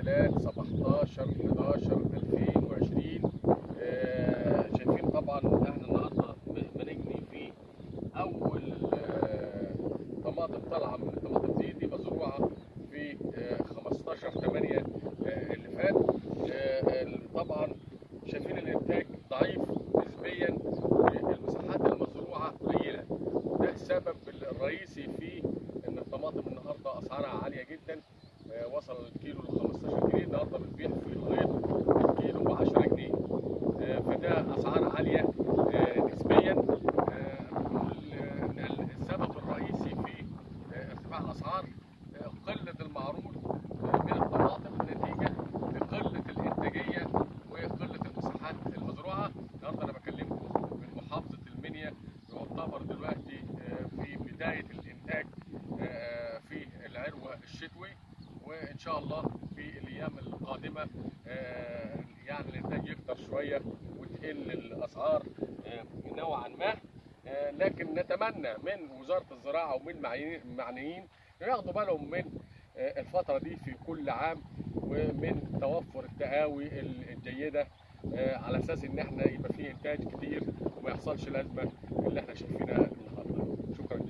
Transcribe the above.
3 17 11 2020 آه، شايفين طبعا احنا النهارده بنجني في اول آه، طماطم طالعه من الطماطم دي دي مزروعه في آه، 15 8 اللي فات آه، ال- طبعا شايفين الانتاج ضعيف نسبيا المساحات المزروعه قليله ده السبب الرئيسي في ان الطماطم النهارده اسعارها عاليه جدا آه، وصل الكيلو ل 15 جنيه النهارده بتبيع في الغيط الكيلو ب 10 جنيه آه، فده اسعار عاليه آه، نسبيا آه، ال- ال- السبب الرئيسي في آه، ارتفاع الاسعار آه، قله المعروض آه، من الطماطم نتيجه لقله الانتاجيه وقله المساحات المزروعه النهارده انا بكلمكم من محافظه المنيا يعتبر دلوقتي آه، في بدايه الانتاج آه، في العروه الشتوي وان شاء الله في الايام القادمه آه، يعني الانتاج يكتر شويه وتقل الاسعار آه، نوعا ما آه، لكن نتمنى من وزاره الزراعه ومن المعني- المعنيين إنه ياخدوا بالهم من آه، الفتره دي في كل عام ومن توفر التقاوي ال- الجيده آه، على اساس ان احنا يبقى فيه انتاج كتير وما يحصلش الازمه اللي احنا شايفينها النهارده شكرا